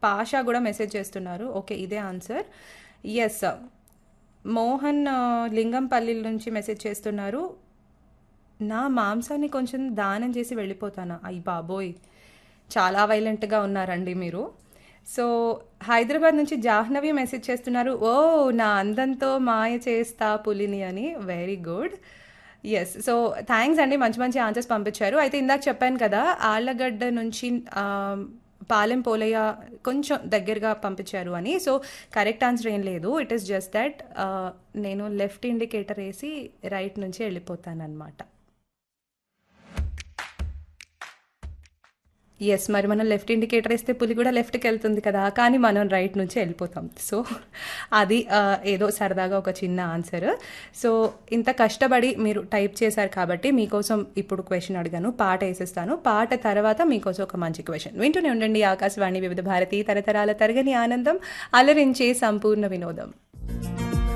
పాషా కూడా మెసేజ్ చేస్తున్నారు ఓకే ఇదే ఆన్సర్ ఎస్ మోహన్ ఆ, లింగంపల్లి నుంచి మెసేజ్ చేస్తున్నారు నా మాంసాన్ని కొంచెం దానం చేసి వెళ్ళిపోతానా అయ్యి బాబోయ్ చాలా వైలెంట్గా ఉన్నారండి మీరు సో హైదరాబాద్ నుంచి జాహ్నవి మెసేజ్ చేస్తున్నారు ఓ నా అందంతో మాయ చేస్తా పులిని అని very good yes so thanks అండి మంచి మంచి ఆన్సర్స్ పంపించారు అయితే ఇందాక చెప్పాను కదా ఆళ్ళగడ్డ నుంచి ఆ, పాలెం పోలయ్య కొంచెం దగ్గరగా పంపించారు అని సో కరెక్ట్ ఆన్సర్ ఏం లేదు ఇట్ ఈస్ జస్ట్ దట్ నేను లెఫ్ట్ ఇండికేటర్ వేసి రైట్ నుంచి వెళ్ళిపోతాను అనమాట ఎస్ మరి మనం లెఫ్ట్ ఇండికేటర్ వేస్తే పులి కూడా లెఫ్ట్కి వెళ్తుంది కదా కానీ మనం రైట్ నుంచి వెళ్ళిపోతాం సో అది ఆ, ఏదో సరదాగా ఒక చిన్న ఆన్సర్ సో ఇంత కష్టపడి మీరు టైప్ చేశారు కాబట్టి మీకోసం ఇప్పుడు క్వశ్చన్ అడిగాను పాట వేసేస్తాను పాట తర్వాత మీకోసం ఒక మంచి క్వశ్చన్ వింటూనే ఉండండి ఆకాశవాణి వివిధ భారతి తరతరాల తరగని ఆనందం అలరించే సంపూర్ణ వినోదం